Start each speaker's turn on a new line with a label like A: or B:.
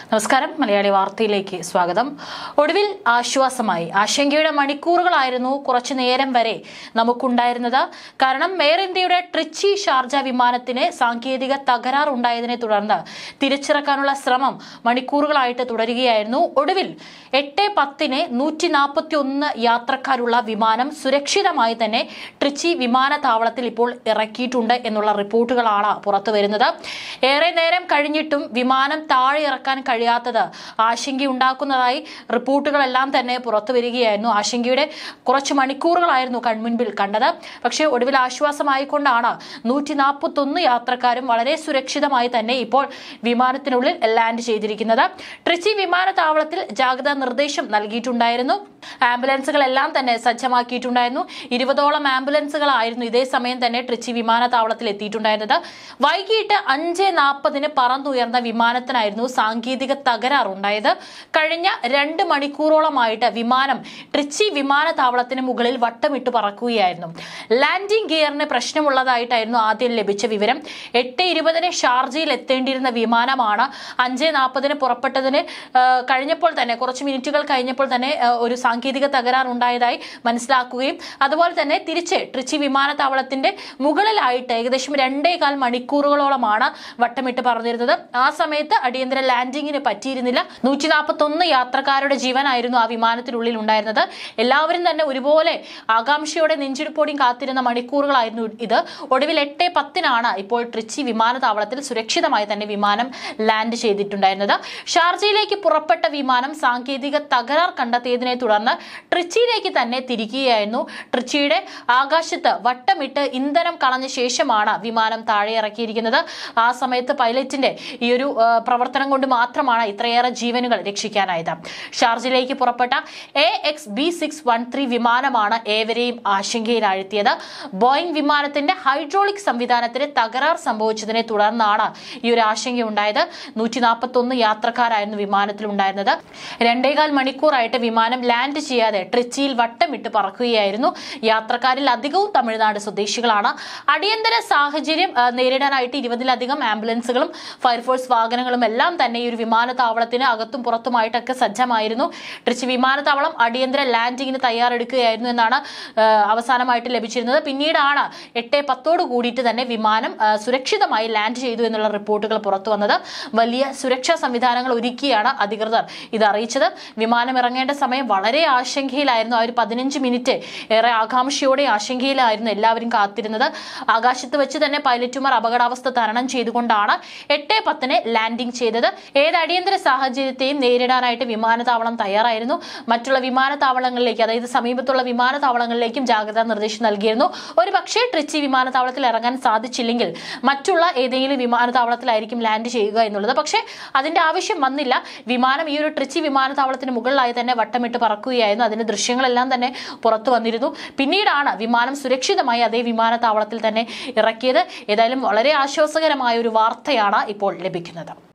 A: നമസ്കാരം മലയാളി വാർത്തയിലേക്ക് സ്വാഗതം ഒടുവിൽ ആശ്വാസമായി ആശങ്കയുടെ മണിക്കൂറുകളായിരുന്നു കുറച്ചു നേരം വരെ നമുക്കുണ്ടായിരുന്നത് കാരണം എയർ ഇന്ത്യയുടെ ട്രിച്ചി ഷാർജ വിമാനത്തിന് സാങ്കേതിക തകരാറുണ്ടായതിനെ തുടർന്ന് തിരിച്ചിറക്കാനുള്ള ശ്രമം മണിക്കൂറുകളായിട്ട് തുടരുകയായിരുന്നു ഒടുവിൽ എട്ട് പത്തിന് നൂറ്റി നാൽപ്പത്തി ഒന്ന് യാത്രക്കാരുള്ള വിമാനം സുരക്ഷിതമായി തന്നെ ട്രിച്ചി വിമാനത്താവളത്തിൽ ഇപ്പോൾ ഇറക്കിയിട്ടുണ്ട് എന്നുള്ള റിപ്പോർട്ടുകളാണ് പുറത്തു വരുന്നത് ഏറെ നേരം കഴിഞ്ഞിട്ടും വിമാനം താഴെ ഇറക്കാൻ കഴിയാത്തത് ആശങ്കയുണ്ടാക്കുന്നതായി റിപ്പോർട്ടുകളെല്ലാം തന്നെ പുറത്തു വരികയായിരുന്നു ആശങ്കയുടെ കുറച്ച് മണിക്കൂറുകളായിരുന്നു കൺമുൻപിൽ കണ്ടത് പക്ഷേ ഒടുവിൽ ആശ്വാസമായിക്കൊണ്ടാണ് നൂറ്റി നാൽപ്പത്തൊന്ന് യാത്രക്കാരും വളരെ സുരക്ഷിതമായി തന്നെ ഇപ്പോൾ വിമാനത്തിനുള്ളിൽ ലാൻഡ് ചെയ്തിരിക്കുന്നത് ട്രിച്ചി വിമാനത്താവളത്തിൽ ജാഗ്രതാ നിർദ്ദേശം നൽകിയിട്ടുണ്ടായിരുന്നു ആംബുലൻസുകളെല്ലാം തന്നെ സജ്ജമാക്കിയിട്ടുണ്ടായിരുന്നു ഇരുപതോളം ആംബുലൻസുകളായിരുന്നു ഇതേ സമയം തന്നെ ട്രിച്ചി വിമാനത്താവളത്തിൽ എത്തിയിട്ടുണ്ടായിരുന്നത് വൈകിട്ട് അഞ്ച് നാൽപ്പതിന് പറന്നുയർന്ന വിമാനത്തിനായിരുന്നു സാങ്കേതിക തകരാറുണ്ടായത് കഴിഞ്ഞ രണ്ട് മണിക്കൂറോളമായിട്ട് വിമാനം ട്രിച്ചി വിമാനത്താവളത്തിന് മുകളിൽ വട്ടമിട്ട് പറക്കുകയായിരുന്നു ലാൻഡിംഗ് ഗിയറിന് പ്രശ്നമുള്ളതായിട്ടായിരുന്നു ആദ്യം ലഭിച്ച വിവരം എട്ട് ഇരുപതിന് ഷാർജയിൽ എത്തേണ്ടിയിരുന്ന വിമാനമാണ് അഞ്ച് നാൽപ്പതിന് പുറപ്പെട്ടതിന് ആ, കഴിഞ്ഞപ്പോൾ തന്നെ കുറച്ച് മിനിറ്റുകൾ കഴിഞ്ഞപ്പോൾ തന്നെ ആ, ഒരു സാങ്കേതിക തകരാർ ഉണ്ടായതായി മനസ്സിലാക്കുകയും അതുപോലെ തന്നെ തിരിച്ച് ട്രിച്ചി വിമാനത്താവളത്തിന്റെ മുകളിലായിട്ട് ഏകദേശം രണ്ടേകാൽ മണിക്കൂറുകളോളമാണ് വട്ടമിട്ട് പറഞ്ഞിരുന്നത് ആ സമയത്ത് അടിയന്തര ലാൻഡിങ്ങിന് പറ്റിയിരുന്നില്ല നൂറ്റി നാൽപ്പത്തി ഒന്ന് യാത്രക്കാരുടെ ജീവനായിരുന്നു ആ വിമാനത്തിനുള്ളിൽ ഉണ്ടായിരുന്നത് എല്ലാവരും തന്നെ ഒരുപോലെ ആകാംക്ഷയോടെ നെഞ്ചിടിപ്പോടെയും കാത്തിരുന്ന മണിക്കൂറുകളായിരുന്നു ഇത് ഒടുവിൽ എട്ട് പത്തിനാണ് ഇപ്പോൾ ട്രിച്ചി വിമാനത്താവളത്തിൽ സുരക്ഷിതമായി തന്നെ വിമാനം ലാൻഡ് ചെയ്തിട്ടുണ്ടായിരുന്നത് ഷാർജയിലേക്ക് പുറപ്പെട്ട വിമാനം സാങ്കേതിക തകരാർ കണ്ടെത്തിയതിനെ തുടർന്ന് ട്രിച്ചിയിലേക്ക് തന്നെ തിരിക്കുകയായിരുന്നു ട്രിച്ചിയുടെ ആകാശത്ത് വട്ടമിട്ട് ഇന്ധനം കളഞ്ഞ ശേഷമാണ് വിമാനം താഴെ ഇറക്കിയിരിക്കുന്നത് ആ സമയത്ത് പൈലറ്റിന്റെ ഈ ഒരു ആ, പ്രവർത്തനം കൊണ്ട് മാത്രമാണ് ഇത്രയേറെ ജീവനുകൾ രക്ഷിക്കാനായത് ഷാർജയിലേക്ക് പുറപ്പെട്ട A X B six one three വിമാനമാണ് ഏവരെയും ആശങ്കയിലാഴ്ത്തിയത് ബോയിങ് വിമാനത്തിന്റെ ഹൈഡ്രോളിക് സംവിധാനത്തിന് തകരാർ സംഭവിച്ചതിനെ തുടർന്നാണ് ഈ ഒരു ആശങ്കയുണ്ടായത് നൂറ്റി നാൽപ്പത്തി ഒന്ന് യാത്രക്കാരായിരുന്നു വിമാനത്തിൽ ഉണ്ടായിരുന്നത് രണ്ടേകാൽ മണിക്കൂറായിട്ട് വിമാനം ലാൻഡ് ചെയ്യാതെ ട്രിച്ചിയിൽ വട്ടമിട്ട് പറക്കുകയായിരുന്നു യാത്രക്കാരിൽ അധികവും തമിഴ്നാട് സ്വദേശികളാണ് അടിയന്തര സാഹചര്യം ആ, നേരിടാനായിട്ട് ഇരുപതിലധികം ആംബുലൻസുകളും ഫയർഫോഴ്സ് വാഹനങ്ങളും എല്ലാം തന്നെ ഈ ഒരു വിമാനത്താവളത്തിന് അകത്തും പുറത്തുമായിട്ടൊക്കെ സജ്ജമായിരുന്നു ട്രിച്ചി വിമാനത്താവളം അടിയന്തര ലാൻഡിങ്ങിന് തയ്യാറെടുക്കുകയായിരുന്നു എന്നാണ് ആ, അവസാനമായിട്ട് ലഭിച്ചിരുന്നത് പിന്നീടാണ് എട്ട് പത്തോട് കൂടിയിട്ട് തന്നെ വിമാനം ആ, സുരക്ഷിതമായി ലാൻഡ് ചെയ്തു എന്നുള്ള റിപ്പോർട്ടുകൾ പുറത്തു വന്നത് വലിയ സുരക്ഷാ സംവിധാനങ്ങൾ ഒരുക്കിയാണ് അധികൃതർ ഇത് അറിയിച്ചത് വിമാനം ഇറങ്ങേണ്ട സമയം വളരെ ആശങ്കയിലായിരുന്നു ആ ഒരു പതിനഞ്ച് മിനിറ്റ് ഏറെ ആകാംക്ഷയോടെ ആശങ്കയിലായിരുന്നു എല്ലാവരും കാത്തിരുന്നത് ആകാശത്ത് വെച്ച് തന്നെ പൈലറ്റുമാർ അപകടാവസ്ഥ തരണം ചെയ്തുകൊണ്ടാണ് എട്ട് പത്തിന് ലാൻഡിംഗ് ചെയ്തത് ഏത് അടിയന്തര സാഹചര്യത്തെയും നേരിടാനായിട്ട് വിമാനത്താവളം തയ്യാറായിരുന്നു മറ്റുള്ള വിമാനത്താവളങ്ങളിലേക്ക് അതായത് സമീപത്തുള്ള വിമാനത്താവളങ്ങളിലേക്കും ജാഗ്രതാ നിർദ്ദേശം നൽകിയിരുന്നു ഒരു പക്ഷേ ട്രിച്ചി വിമാനത്താവളത്തിൽ ഇറങ്ങാൻ സാധിച്ചില്ലെങ്കിൽ മറ്റുള്ള ഏതെങ്കിലും വിമാനത്താവളത്തിലായിരിക്കും ലാൻഡ് ചെയ്യുക എന്നുള്ളത് പക്ഷേ അതിന്റെ ആവശ്യം വന്നില്ല വിമാനം ഈ ഒരു ട്രിച്ചി വിമാനത്താവളത്തിന് മുകളിലായി തന്നെ വട്ടമിട്ട് പറക്കുകയായിരുന്നു അതിന്റെ ദൃശ്യങ്ങളെല്ലാം തന്നെ പുറത്തു വന്നിരുന്നു പിന്നീടാണ് വിമാനം സുരക്ഷിതമായി അതേ വിമാനത്താവളത്തിൽ തന്നെ ഇറക്കിയത് ഏതായാലും വളരെ ആശ്വാസകരമായ ഒരു വാർത്തയാണ് ഇപ്പോൾ ലഭിക്കുന്നത്